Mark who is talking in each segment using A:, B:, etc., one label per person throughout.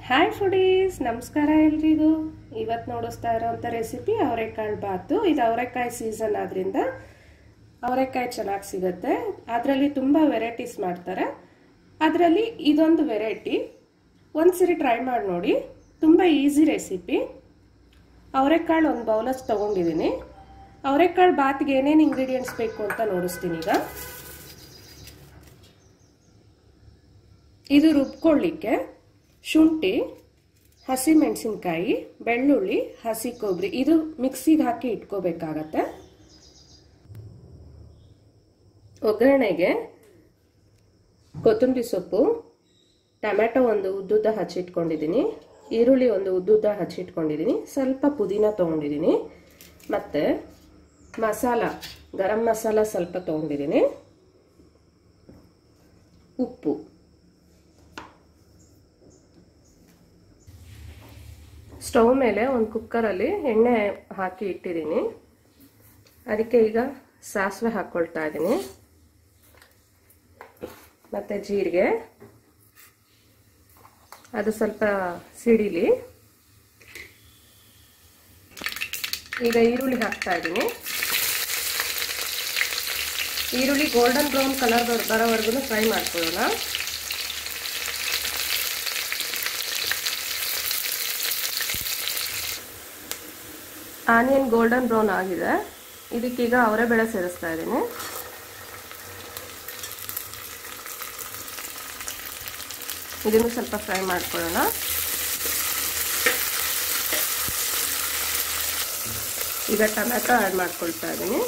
A: hi foodies ನಮಸ್ಕಾರ ಎಲ್ರಿಗೂ ಇವತ್ತು ನೋಡಿಸ್ತಾ ಇರೋಂಥ ರೆಸಿಪಿ ಅವರೆಕಾಳು ಬಾತು ಇದು ಅವರೆಕಾಯಿ ಸೀಸನ್ ಆದ್ರಿಂದ ಅವರೆಕಾಯಿ ಚೆನ್ನಾಗಿ ಸಿಗುತ್ತೆ ಅದರಲ್ಲಿ ತುಂಬ ವೆರೈಟೀಸ್ ಮಾಡ್ತಾರೆ ಅದರಲ್ಲಿ ಇದೊಂದು ವೆರೈಟಿ ಒಂದ್ಸರಿ ಟ್ರೈ ಮಾಡಿ ನೋಡಿ ತುಂಬ ಈಸಿ ರೆಸಿಪಿ ಅವರೆಕಾಳು ಒಂದು ಬೌಲಸ್ ತೊಗೊಂಡಿದ್ದೀನಿ ಅವರೆಕಾಳು ಬಾತ್ಗೆ ಏನೇನು ಇಂಗ್ರೀಡಿಯೆಂಟ್ಸ್ ಬೇಕು ಅಂತ ನೋಡಿಸ್ತೀನಿ ಈಗ ಇದು ರುಬ್ಕೊಳ್ಳಿಕ್ಕೆ ಶುಂಠಿ ಹಸಿ ಮೆಣಸಿನ್ಕಾಯಿ ಬೆಳ್ಳುಳ್ಳಿ ಹಸಿ ಕೊಬ್ಬರಿ ಇದು ಮಿಕ್ಸಿಗೆ ಹಾಕಿ ಇಟ್ಕೋಬೇಕಾಗತ್ತೆ ಒಗ್ಗರಣೆಗೆ ಕೊತ್ತಂಬರಿ ಸೊಪ್ಪು ಟೊಮ್ಯಾಟೊ ಒಂದು ಉದ್ದುದ್ದ ಹಚ್ಚಿಟ್ಕೊಂಡಿದ್ದೀನಿ ಈರುಳ್ಳಿ ಒಂದು ಉದ್ದುದ್ದ ಹಚ್ಚಿಟ್ಕೊಂಡಿದ್ದೀನಿ ಸ್ವಲ್ಪ ಪುದೀನ ತೊಗೊಂಡಿದ್ದೀನಿ ಮತ್ತು ಮಸಾಲ ಗರಂ ಮಸಾಲ ಸ್ವಲ್ಪ ತೊಗೊಂಡಿದ್ದೀನಿ ಉಪ್ಪು ಸ್ಟವ್ ಮೇಲೆ ಒಂದು ಕುಕ್ಕರಲ್ಲಿ ಎಣ್ಣೆ ಹಾಕಿ ಇಟ್ಟಿದ್ದೀನಿ ಅದಕ್ಕೆ ಈಗ ಸಾಸಿವೆ ಹಾಕ್ಕೊಳ್ತಾ ಇದ್ದೀನಿ ಮತ್ತು ಜೀರಿಗೆ ಅದು ಸ್ವಲ್ಪ ಸಿಡಿಲಿ ಈಗ ಈರುಳ್ಳಿ ಹಾಕ್ತಾ ಇದ್ದೀನಿ ಈರುಳ್ಳಿ ಗೋಲ್ಡನ್ ಬ್ರೌನ್ ಕಲರ್ ಬರೋವರೆಗೂ ಫ್ರೈ ಮಾಡ್ಕೊಳ್ಳೋಣ ಆನಿಯನ್ ಗೋಲ್ಡನ್ ಬ್ರೌನ್ ಆಗಿದೆ ಇದಕ್ಕೀಗ ಅವರೇ ಬೇಳೆ ಸೇರಿಸ್ತಾ ಇದ್ದೀನಿ ಇದನ್ನು ಸ್ವಲ್ಪ ಫ್ರೈ ಮಾಡ್ಕೊಳ್ಳೋಣ ಈಗ ಟೊಮ್ಯಾಟೊ ಆ್ಯಡ್ ಮಾಡ್ಕೊಳ್ತಾ ಇದ್ದೀನಿ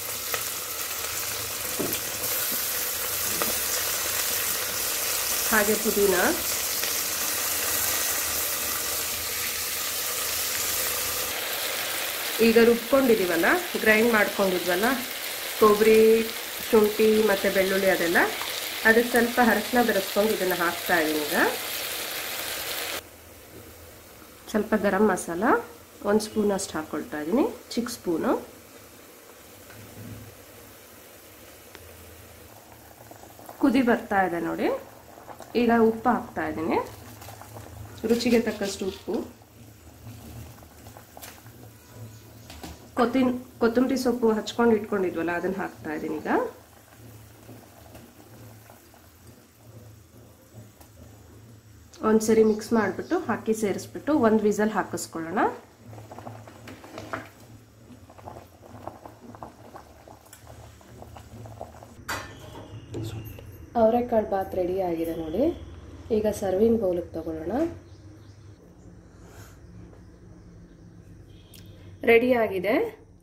A: ಹಾಗೆ ಪುದೀನ ಈಗ ರುಬ್ಕೊಂಡಿದ್ದೀವಲ್ಲ ಗ್ರೈಂಡ್ ಮಾಡ್ಕೊಂಡಿದ್ವಲ್ಲ ಕೊಬ್ಬರಿ ಶುಂಠಿ ಮತ್ತು ಬೆಳ್ಳುಳ್ಳಿ ಅದೆಲ್ಲ ಅದಕ್ಕೆ ಸ್ವಲ್ಪ ಅರಶಿನ ಬೆರೆಸ್ಕೊಂಡು ಇದನ್ನು ಹಾಕ್ತಾ ಇದ್ದೀನಿ ಈಗ ಸ್ವಲ್ಪ ಗರಂ ಮಸಾಲ ಒಂದು ಸ್ಪೂನ್ ಅಷ್ಟು ಹಾಕ್ಕೊಳ್ತಾ ಇದ್ದೀನಿ ಚಿಕ್ಕ ಸ್ಪೂನು ಕುದಿ ಬರ್ತಾ ಇದೆ ನೋಡಿ ಈಗ ಉಪ್ಪು ಹಾಕ್ತಾ ಇದ್ದೀನಿ ರುಚಿಗೆ ತಕ್ಕಷ್ಟು ಉಪ್ಪು ಕೊತ್ತಿನ ಕೊತ್ತಂಬರಿ ಸೊಪ್ಪು ಹಚ್ಕೊಂಡು ಇಟ್ಕೊಂಡಿದ್ವಲ್ಲ ಅದನ್ನ ಹಾಕ್ತಾ ಇದ್ದೀನಿ ಈಗ ಒಂದ್ಸರಿ ಮಿಕ್ಸ್ ಮಾಡಿಬಿಟ್ಟು ಹಾಕಿ ಸೇರಿಸ್ಬಿಟ್ಟು ಒಂದು ವಿಸಲ್ ಹಾಕಿಸ್ಕೊಳ್ಳೋಣ ಅವರೆಕಾಳು ಬಾತ್ ರೆಡಿ ಆಗಿದೆ ನೋಡಿ ಈಗ ಸರ್ವಿಂಗ್ ಬೌಲಿಗೆ ತಗೊಳ್ಳೋಣ ರೆಡಿ ಆಗಿದೆ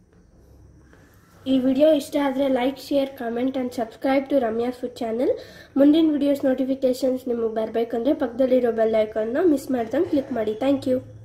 B: ಈ ವಿಡಿಯೋ ಇಷ್ಟ ಆದರೆ like share comment and subscribe to Ramya food channel ಮುಂದಿನ ವಿಡಿಯೋಸ್ ನೋಟಿಫಿಕೇಶನ್ಸ್ ನಿಮಗೆ ಬರಬೇಕಂದ್ರೆ ಪಕ್ಕದಲ್ಲಿರೋ ಬೆಲ್ ಐಕಾನ್ನ ಮಿಸ್ ಮಾಡ್ದಂಗೆ ಕ್ಲಿಕ್ ಮಾಡಿ ಥ್ಯಾಂಕ್ ಯು